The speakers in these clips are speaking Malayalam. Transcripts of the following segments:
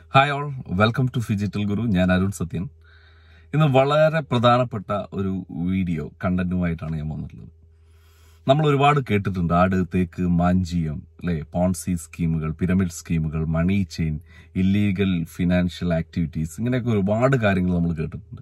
hi all welcome to phygital Guru ഞാൻ അരുൺ സത്യൻ ഇന്ന് വളരെ പ്രധാനപ്പെട്ട ഒരു വീഡിയോ കണ്ടന്റുമായിട്ടാണ് ഞാൻ വന്നിട്ടുള്ളത് നമ്മൾ ഒരുപാട് കേട്ടിട്ടുണ്ട് ആട് തേക്ക് മാഞ്ചിയം അല്ലെ പോൺസി സ്കീമുകൾ പിരമിഡ് സ്കീമുകൾ money chain illegal financial activities ഇങ്ങനെയൊക്കെ ഒരുപാട് കാര്യങ്ങൾ നമ്മൾ കേട്ടിട്ടുണ്ട്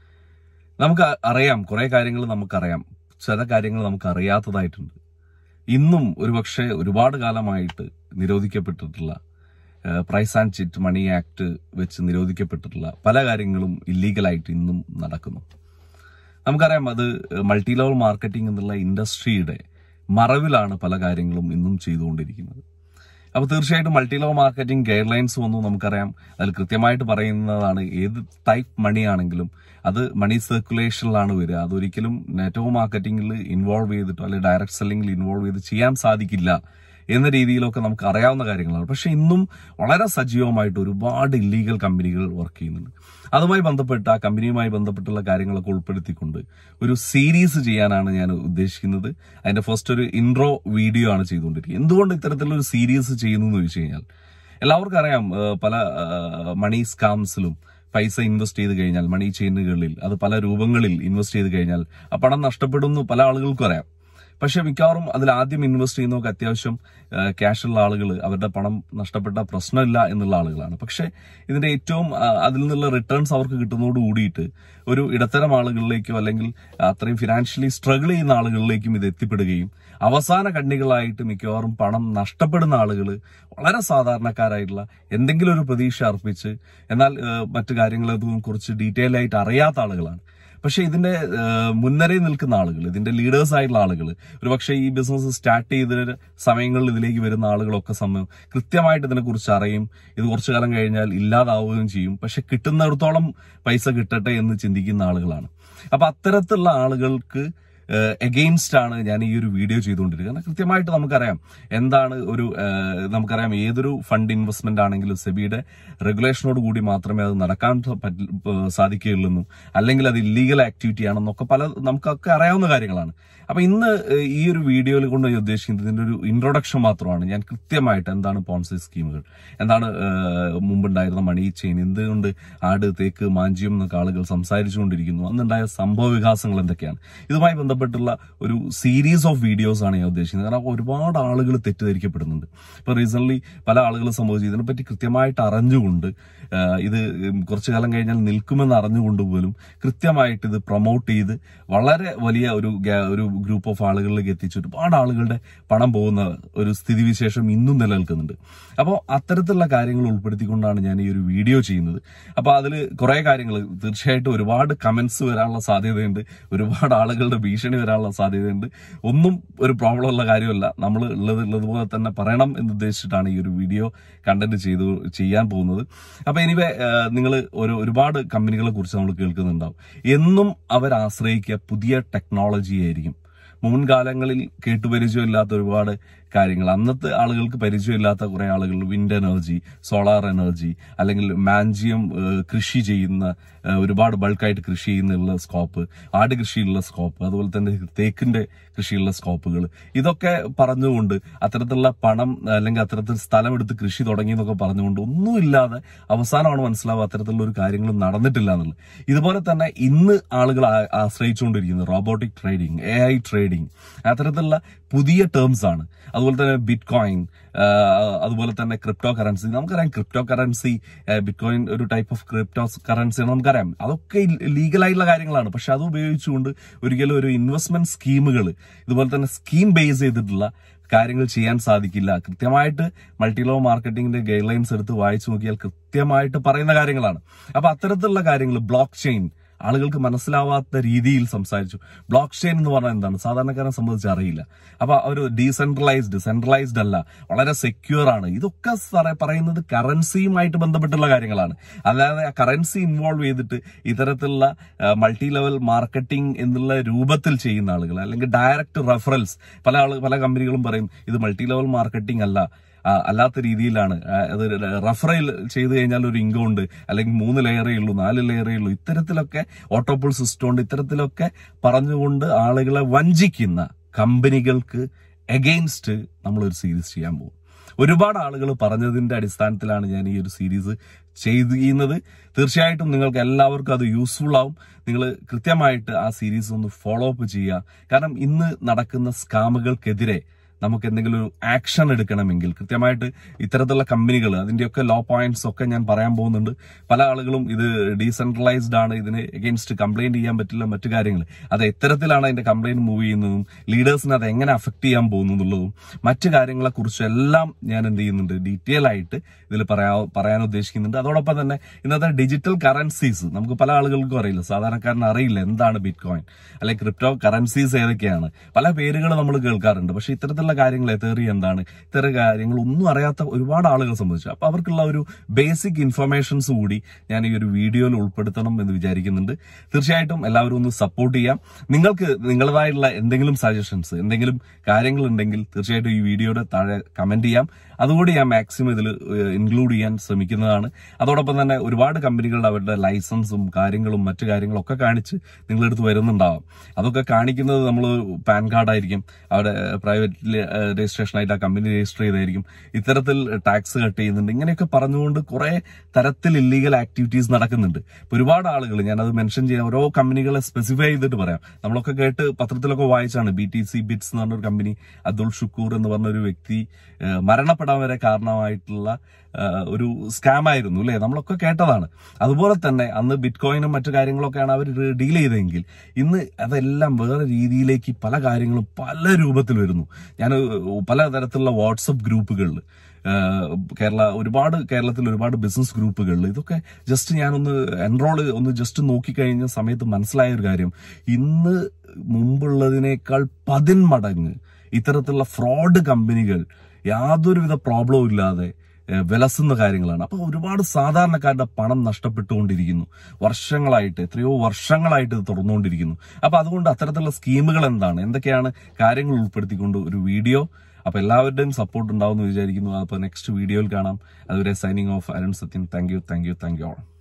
നമുക്ക് അ- അറിയാം കുറെ കാര്യങ്ങൾ നമുക്കറിയാം ചില കാര്യങ്ങൾ നമുക്ക് അറിയാത്തതായിട്ടുണ്ട് ഇന്നും ഒരുപക്ഷെ ഒരുപാട് കാലമായിട്ട് നിരോധിക്കപ്പെട്ടിട്ടുള്ള prize and chit money act വെച്ച് നിരോധിക്കപ്പെട്ടിട്ടുള്ള പല കാര്യങ്ങളും ഇല്ലീഗലായിട്ട് ഇന്നും നടക്കുന്നു നമുക്കറിയാം അത് മൾട്ടി ലെവൽ മാർക്കറ്റിംഗ് എന്നുള്ള ഇൻഡസ്ട്രിയുടെ മറവിലാണ് പല കാര്യങ്ങളും ഇന്നും ചെയ്തുകൊണ്ടിരിക്കുന്നത് അപ്പോൾ തീർച്ചയായിട്ടും multi level marketing guidelines വന്നു നമുക്കറിയാം അതിൽ കൃത്യമായിട്ട് പറയുന്നതാണ് ഏത് ടൈപ്പ് മണി ആണെങ്കിലും അത് മണി സർക്കുലേഷനിലാണ് വരിക അതൊരിക്കലും നെറ്റ്വർക്ക് മാർക്കറ്റിംഗിൽ ഇൻവോൾവ് ചെയ്തിട്ടോ അല്ലെങ്കിൽ ഡയറക്ട് സെല്ലിംഗിൽ ഇൻവോൾവ് ചെയ്ത് ചെയ്യാൻ സാധിക്കില്ല എന്ന രീതിയിലൊക്കെ നമുക്ക് അറിയാവുന്ന കാര്യങ്ങളാണ് പക്ഷെ ഇന്നും വളരെ സജീവമായിട്ട് ഒരുപാട് ഇല്ലീഗൽ കമ്പനികൾ വർക്ക് ചെയ്യുന്നുണ്ട് അതുമായി ബന്ധപ്പെട്ട ആ കമ്പനിയുമായി ബന്ധപ്പെട്ടുള്ള കാര്യങ്ങളൊക്കെ ഉൾപ്പെടുത്തിക്കൊണ്ട് ഒരു സീരീസ് ചെയ്യാനാണ് ഞാൻ ഉദ്ദേശിക്കുന്നത് അതിന്റെ ഫസ്റ്റ് ഒരു ഇൻട്രോ വീഡിയോ ആണ് ചെയ്തുകൊണ്ടിരിക്കുന്നത് എന്തുകൊണ്ട് ഇത്തരത്തിലുള്ള ഒരു സീരീസ് ചെയ്യുന്നു എന്ന് ചോദിച്ചു കഴിഞ്ഞാൽ എല്ലാവർക്കും അറിയാം ഏഹ് പല മണി സ്കാംസിലും പൈസ ഇൻവെസ്റ്റ് ചെയ്ത് കഴിഞ്ഞാൽ മണി ചെയിനുകളിൽ അത് പല രൂപങ്ങളിൽ ഇൻവെസ്റ്റ് ചെയ്ത് കഴിഞ്ഞാൽ ആ പണം നഷ്ടപ്പെടുന്നു പല ആളുകൾക്കും അറിയാം പക്ഷെ മിക്കവാറും അതിൽ ആദ്യം ഇൻവെസ്റ്റ് ചെയ്യുന്നവർക്ക് അത്യാവശ്യം ക്യാഷ് ഉള്ള ആളുകൾ അവരുടെ പണം നഷ്ടപ്പെട്ട പ്രശ്നമില്ല എന്നുള്ള ആളുകളാണ് പക്ഷെ ഇതിന്റെ ഏറ്റവും ആ, അതിൽ നിന്നുള്ള റിട്ടേൺസ് അവർക്ക് കിട്ടുന്നതോട് കൂടിയിട്ട് ഒരു ഇടത്തരം ആളുകളിലേക്കോ അല്ലെങ്കിൽ അത്രയും ഫിനാൻഷ്യലി സ്ട്രഗിൾ ചെയ്യുന്ന ആളുകളിലേക്കും ഇത് എത്തിപ്പെടുകയും അവസാന കണ്ണികളായിട്ട് മിക്കവാറും പണം നഷ്ടപ്പെടുന്ന ആളുകൾ വളരെ സാധാരണക്കാരായിട്ടുള്ള എന്തെങ്കിലും ഒരു പ്രതീക്ഷ അർപ്പിച്ച് എന്നാൽ ഏഹ്, മറ്റു കാര്യങ്ങളൊന്നും കുറിച്ച് ഡീറ്റെയിൽ ആയിട്ട് അറിയാത്ത ആളുകളാണ് പക്ഷെ ഇതിന്റെ ഏഹ്, മുൻനിരയിൽ നിൽക്കുന്ന ആളുകൾ ഇതിന്റെ ലീഡേഴ്സ് ആയിട്ടുള്ള ആളുകൾ ഒരുപക്ഷെ ഈ ബിസിനസ് സ്റ്റാർട്ട് ചെയ്ത സമയങ്ങളിൽ ഇതിലേക്ക് വരുന്ന ആളുകളൊക്കെ സമയം കൃത്യമായിട്ട് ഇതിനെക്കുറിച്ച് അറിയും ഇത് കുറച്ചു കാലം കഴിഞ്ഞാൽ ഇല്ലാതാവുകയും ചെയ്യും പക്ഷെ കിട്ടുന്നിടത്തോളം പൈസ കിട്ടട്ടെ എന്ന് ചിന്തിക്കുന്ന ആളുകളാണ് അപ്പൊ അത്തരത്തിലുള്ള ആളുകൾക്ക് എഗെയിൻസ്റ്റ് ആണ് ഞാൻ ഈ ഒരു വീഡിയോ ചെയ്തുകൊണ്ടിരിക്കുന്നത് കാരണം കൃത്യമായിട്ട് നമുക്കറിയാം എന്താണ് ഒരു ഏഹ്, നമുക്കറിയാം ഏതൊരു ഫണ്ട് ഇൻവെസ്റ്റ്മെന്റ് ആണെങ്കിലും സെബിയുടെ റെഗുലേഷനോട് കൂടി മാത്രമേ അത് നടക്കാൻ സ- പറ്റി- ഏഹ് സാധിക്കുകയുള്ളൂ എന്നും അല്ലെങ്കിൽ അത് ഇല്ലീഗൽ ആക്ടിവിറ്റി ആണെന്നൊക്കെ പല നമുക്കൊക്കെ അറിയാവുന്ന കാര്യങ്ങളാണ് അപ്പൊ ഇന്ന് ഏഹ്, ഈ ഒരു വീഡിയോയിൽ കൊണ്ട് ഞാൻ ഉദ്ദേശിക്കുന്നത് ഇതിന്റെ ഒരു ഇൻട്രൊഡക്ഷൻ മാത്രമാണ് ഞാൻ കൃത്യമായിട്ട് എന്താണ് പോൺസി സ്കീമുകൾ എന്താണ് ഏഹ്, മുമ്പുണ്ടായിരുന്ന മണി ചെയിൻ എന്തുകൊണ്ട് ആട് തേക്ക് മാഞ്ചിയം എന്നൊക്കെ ആളുകൾ സംസാരിച്ചുകൊണ്ടിരിക്കുന്നു അന്നുണ്ടായ സംഭവ വികാസങ്ങൾ എന്തൊക്കെയാണ് ഇതുമായി ബന്ധപ്പെട്ടുള്ള ഒരു സീരീസ് ഓഫ് വീഡിയോസ് ആണ് ഞാൻ ഉദ്ദേശിക്കുന്നത് കാരണം ഒരുപാട് ആളുകൾ തെറ്റിദ്ധരിക്കപ്പെടുന്നുണ്ട് ഇപ്പൊ റീസെന്റ് പല ആളുകളും സംഭവിച്ചു ഇതിനെപ്പറ്റി കൃത്യമായിട്ട് അറിഞ്ഞുകൊണ്ട് ആ, ഇത് കുറച്ചു കാലം കഴിഞ്ഞാൽ നിൽക്കുമെന്ന് അറിഞ്ഞുകൊണ്ട് പോലും കൃത്യമായിട്ട് ഇത് പ്രൊമോട്ട് ചെയ്ത് വളരെ വലിയ ഒരു ഗ്യാ- ഒരു ഗ്രൂപ്പ് ഓഫ് ആളുകളിലേക്ക് എത്തിച്ച് ഒരുപാട് ആളുകളുടെ പണം പോകുന്ന ഒരു സ്ഥിതിവിശേഷം ഇന്നും നിലനിൽക്കുന്നുണ്ട് അപ്പോൾ അത്തരത്തിലുള്ള കാര്യങ്ങൾ ഉൾപ്പെടുത്തിക്കൊണ്ടാണ് ഞാൻ ഈ ഒരു വീഡിയോ ചെയ്യുന്നത് അപ്പോൾ അതിൽ കുറെ കാര്യങ്ങൾ തീർച്ചയായിട്ടും ഒരുപാട് കമന്റ്സ് വരാനുള്ള സാധ്യതയുണ്ട് ഒരുപാട് ആളുകളുടെ ഭീഷണി വരാനുള്ള സാധ്യതയുണ്ട് ഒന്നും ഒരു പ്രോബ്ലം ഉള്ള കാര്യമല്ല നമ്മൾ ഉള്ളത് ഉള്ളതുപോലെ തന്നെ പറയണം എന്ന് ഉദ്ദേശിച്ചിട്ടാണ് ഈ ഒരു വീഡിയോ കണ്ടന്റ് ചെയ്തു ചെയ്യാൻ പോകുന്നത് അപ്പൊ എനിവേ നിങ്ങൾ ഒരു ഒരുപാട് കമ്പനികളെ കുറിച്ച് നമ്മൾ കേൾക്കുന്നുണ്ടാവും എന്നും അവർ ആശ്രയിക്കുക പുതിയ ടെക്നോളജി ആയിരിക്കും മുൻകാലങ്ങളിൽ കേട്ടുപരിചയമില്ലാത്ത ഒരുപാട് കാര്യങ്ങൾ അന്നത്തെ ആളുകൾക്ക് പരിചയമില്ലാത്ത കുറെ ആളുകൾ വിൻഡ് എനർജി സോളാർ എനർജി അല്ലെങ്കിൽ മാഞ്ചിയം ഏഹ്, കൃഷി ചെയ്യുന്ന ഏഹ്, ഒരുപാട് ബൾക്കായിട്ട് കൃഷി ചെയ്യുന്നുള്ള സ്കോപ്പ് ആട് കൃഷിയിലുള്ള സ്കോപ്പ് അതുപോലെ തന്നെ തേക്കിന്റെ കൃഷിയുള്ള സ്കോപ്പുകൾ ഇതൊക്കെ പറഞ്ഞുകൊണ്ട് അത്തരത്തിലുള്ള പണം അല്ലെങ്കിൽ അത്തരത്തിൽ സ്ഥലം എടുത്ത് കൃഷി തുടങ്ങി എന്നൊക്കെ പറഞ്ഞുകൊണ്ട് ഒന്നുമില്ലാതെ അവസാനമാണ് മനസ്സിലാവുക അത്തരത്തിലുള്ള ഒരു കാര്യങ്ങളും നടന്നിട്ടില്ല എന്നുള്ളത് ഇതുപോലെ തന്നെ ഇന്ന് ആളുകൾ ആ- ആശ്രയിച്ചുകൊണ്ടിരിക്കുന്നത് robotic trading A I trading അത്തരത്തിലുള്ള പുതിയ ടേംസ് ആണ് അതുപോലെ തന്നെ ബിറ്റ് കോയിൻ അതുപോലെ തന്നെ ക്രിപ്റ്റോ കറൻസി നമുക്കറിയാം ക്രിപ്റ്റോ കറൻസി ബിറ്റ് കോയിൻ ഒരു ടൈപ്പ് ഓഫ് ക്രിപ്റ്റോ കറൻസി നമുക്കറിയാം അതൊക്കെ ലീഗലായിട്ടുള്ള കാര്യങ്ങളാണ് പക്ഷെ അത് ഉപയോഗിച്ചുകൊണ്ട് ഒരിക്കലും ഒരു ഇൻവെസ്റ്റ്മെന്റ് സ്കീമുകൾ ഇതുപോലെ തന്നെ സ്കീം ബേസ് ചെയ്തിട്ടുള്ള കാര്യങ്ങൾ ചെയ്യാൻ സാധിക്കില്ല കൃത്യമായിട്ട് മൾട്ടി ലോ മാർക്കറ്റിംഗിന്റെ ഗൈഡ് ലൈൻസ് എടുത്ത് വായിച്ചു നോക്കിയാൽ കൃത്യമായിട്ട് പറയുന്ന കാര്യങ്ങളാണ് അപ്പൊ അത്തരത്തിലുള്ള കാര്യങ്ങൾ ബ്ലോക്ക് ചെയിൻ ആളുകൾക്ക് മനസ്സിലാവാത്ത രീതിയിൽ സംസാരിച്ചു ബ്ലോക്ക് ചെയിൻ എന്ന് പറഞ്ഞാൽ എന്താണ് സാധാരണക്കാരനെ സംബന്ധിച്ച് അറിയില്ല അപ്പൊ ഒരു ഡീസെൻട്രലൈസ്ഡ് സെൻട്രലൈസ്ഡ് അല്ല വളരെ സെക്യൂർ ആണ് ഇതൊക്കെ സാറേ പറയുന്നത് കറൻസിയുമായിട്ട് ബന്ധപ്പെട്ടുള്ള കാര്യങ്ങളാണ് അല്ലാതെ ആ കറൻസി ഇൻവോൾവ് ചെയ്തിട്ട് ഇത്തരത്തിലുള്ള മൾട്ടി ലെവൽ മാർക്കറ്റിംഗ് എന്നുള്ള രൂപത്തിൽ ചെയ്യുന്ന ആളുകൾ അല്ലെങ്കിൽ ഡയറക്റ്റ് റെഫറൽസ് പല ആള് പല കമ്പനികളും പറയും ഇത് മൾട്ടി ലെവൽ മാർക്കറ്റിംഗ് അല്ല ആ, അല്ലാത്ത രീതിയിലാണ് ആ, അത് റഫറൽ ചെയ്ത് കഴിഞ്ഞാൽ ഒരു ഇൻകം ഉണ്ട് അല്ലെങ്കിൽ മൂന്ന് ലെയറേ ഉള്ളൂ നാല് ലെയറേ ഉള്ളൂ ഇത്തരത്തിലൊക്കെ ഓട്ടോപ്പോൾ സിസ്റ്റം ഉണ്ട് ഇത്തരത്തിലൊക്കെ പറഞ്ഞുകൊണ്ട് ആളുകളെ വഞ്ചിക്കുന്ന കമ്പനികൾക്ക് എഗെയിൻസ്റ്റ് നമ്മളൊരു സീരീസ് ചെയ്യാൻ പോകും ഒരുപാട് ആളുകൾ പറഞ്ഞതിന്റെ അടിസ്ഥാനത്തിലാണ് ഞാൻ ഈ ഒരു സീരീസ് ചെയ്യുന്നത് തീർച്ചയായിട്ടും നിങ്ങൾക്ക് എല്ലാവർക്കും അത് യൂസ്ഫുൾ ആവും നിങ്ങൾ കൃത്യമായിട്ട് ആ സീരീസ് ഒന്ന് ഫോളോ അപ്പ് ചെയ്യുക കാരണം ഇന്ന് നടക്കുന്ന സ്കാമുകൾക്കെതിരെ നമുക്ക് എന്തെങ്കിലും ഒരു ആക്ഷൻ എടുക്കണമെങ്കിൽ കൃത്യമായിട്ട് ഇത്തരത്തിലുള്ള കമ്പനികൾ അതിന്റെയൊക്കെ ലോ പോയിന്റ്സ് ഒക്കെ ഞാൻ പറയാൻ പോകുന്നുണ്ട് പല ആളുകളും ഇത് ഡീസെൻട്രലൈസ്ഡ് ആണ് ഇതിന് എഗെയിൻസ്റ്റ് കംപ്ലൈന്റ് ചെയ്യാൻ പറ്റില്ല മറ്റു കാര്യങ്ങൾ അത് എത്തരത്തിലാണ് അതിന്റെ കംപ്ലൈന്റ് മൂവ് ചെയ്യുന്നതും ലീഡേഴ്സിനെ അത് എങ്ങനെ അഫക്ട് ചെയ്യാൻ പോകുന്നു എന്നുള്ളതും മറ്റു കാര്യങ്ങളെ കുറിച്ചെല്ലാം ഞാൻ എന്ത് ചെയ്യുന്നുണ്ട് ഡീറ്റെയിൽ ആയിട്ട് ഇതിൽ പറയാ പറയാൻ ഉദ്ദേശിക്കുന്നുണ്ട് അതോടൊപ്പം തന്നെ ഇന്നത്തെ ഡിജിറ്റൽ കറൻസീസ് നമുക്ക് പല ആളുകൾക്കും അറിയില്ല സാധാരണക്കാരന് അറിയില്ല എന്താണ് ബിറ്റ് കോയിൻ അല്ലെങ്കിൽ ക്രിപ്റ്റോ കറൻസീസ് ഏതൊക്കെയാണ് പല പേരുകൾ നമ്മൾ കേൾക്കാറുണ്ട് പക്ഷെ ഇത്തരത്തിലുള്ള കാര്യങ്ങൾ എത്തേറി എന്താണ് ഇത്തരം കാര്യങ്ങൾ ഒന്നും അറിയാത്ത ഒരുപാട് ആളുകൾ സംബന്ധിച്ചു അപ്പൊ അവർക്കുള്ള ഒരു ബേസിക് ഇൻഫർമേഷൻസ് കൂടി ഞാൻ ഈ ഒരു വീഡിയോയിൽ ഉൾപ്പെടുത്തണം എന്ന് വിചാരിക്കുന്നുണ്ട് തീർച്ചയായിട്ടും എല്ലാവരും ഒന്ന് സപ്പോർട്ട് ചെയ്യാം നിങ്ങൾക്ക് നിങ്ങളതായിട്ടുള്ള എന്തെങ്കിലും സജഷൻസ് എന്തെങ്കിലും കാര്യങ്ങൾ ഉണ്ടെങ്കിൽ തീർച്ചയായിട്ടും ഈ വീഡിയോയുടെ താഴെ കമന്റ് ചെയ്യാം അതുകൂടി ഞാൻ മാക്സിമം ഇതിൽ ഇൻക്ലൂഡ് ചെയ്യാൻ ശ്രമിക്കുന്നതാണ് അതോടൊപ്പം തന്നെ ഒരുപാട് കമ്പനികളുടെ അവരുടെ ലൈസൻസും കാര്യങ്ങളും മറ്റു കാര്യങ്ങളും ഒക്കെ കാണിച്ച് നിങ്ങളെടുത്ത് വരുന്നുണ്ടാവാം അതൊക്കെ കാണിക്കുന്നത് നമ്മൾ പാൻ കാർഡ് ആയിരിക്കും അവിടെ പ്രൈവറ്റ് രജിസ്ട്രേഷൻ ആയിട്ട് ആ കമ്പനി രജിസ്റ്റർ ചെയ്തായിരിക്കും ഇത്തരത്തിൽ ടാക്സ് കട്ട് ചെയ്യുന്നുണ്ട് ഇങ്ങനെയൊക്കെ പറഞ്ഞുകൊണ്ട് കുറെ തരത്തിൽ ഇല്ലീഗൽ ആക്ടിവിറ്റീസ് നടക്കുന്നുണ്ട് ഇപ്പൊ ഒരുപാട് ആളുകൾ ഞാനത് മെൻഷൻ ചെയ്യാം ഓരോ കമ്പനികളെ സ്പെസിഫൈ ചെയ്തിട്ട് പറയാം നമ്മളൊക്കെ കേട്ട് പത്രത്തിലൊക്കെ വായിച്ചാണ് ബി ടി സി ബിറ്റ്സ് എന്ന് പറഞ്ഞ ഒരു കമ്പനി അബ്ദുൾ ഷുക്കൂർ എന്ന് പറഞ്ഞ ഒരു വ്യക്തി ഏഹ്, മരണപ്പെടാൻ വരെ കാരണമായിട്ടുള്ള ഏഹ്, ഒരു സ്കാം ആയിരുന്നു അല്ലെ നമ്മളൊക്കെ കേട്ടതാണ് അതുപോലെ തന്നെ അന്ന് ബിറ്റ് കോയിനും മറ്റു കാര്യങ്ങളൊക്കെയാണ് അവർ ഡീൽ ചെയ്തതെങ്കിൽ ഇന്ന് അതെല്ലാം വേറെ രീതിയിലേക്ക് പല കാര്യങ്ങളും പല രൂപത്തിൽ വരുന്നു ഞാൻ പലതരത്തിലുള്ള വാട്സപ്പ് ഗ്രൂപ്പുകളിൽ കേരള ഒരുപാട് കേരളത്തിൽ ഒരുപാട് ബിസിനസ് ഗ്രൂപ്പുകളിൽ ഇതൊക്കെ ജസ്റ്റ് ഞാനൊന്ന് എൻറോൾ ഒന്ന് ജസ്റ്റ് നോക്കിക്കഴിഞ്ഞ സമയത്ത് മനസ്സിലായ ഒരു കാര്യം ഇന്ന് മുമ്പുള്ളതിനേക്കാൾ പതിന്മടങ്ങ് ഇത്തരത്തിലുള്ള ഫ്രോഡ് കമ്പനികൾ യാതൊരുവിധ പ്രോബ്ലവും ഇല്ലാതെ ഏഹ്, വിലസുന്ന കാര്യങ്ങളാണ് അപ്പൊ ഒരുപാട് സാധാരണക്കാരുടെ പണം നഷ്ടപ്പെട്ടുകൊണ്ടിരിക്കുന്നു വർഷങ്ങളായിട്ട് എത്രയോ വർഷങ്ങളായിട്ട് ഇത് തുറന്നുകൊണ്ടിരിക്കുന്നു അപ്പൊ അതുകൊണ്ട് അത്തരത്തിലുള്ള സ്കീമുകൾ എന്താണ് എന്തൊക്കെയാണ് കാര്യങ്ങൾ ഉൾപ്പെടുത്തിക്കൊണ്ട് ഒരു വീഡിയോ അപ്പൊ എല്ലാവരുടെയും സപ്പോർട്ട് ഉണ്ടാവും എന്ന് വിചാരിക്കുന്നു അപ്പൊ നെക്സ്റ്റ് വീഡിയോയിൽ കാണാം അതുവരെ signing off Arun Sathyan thank you thank you thank you all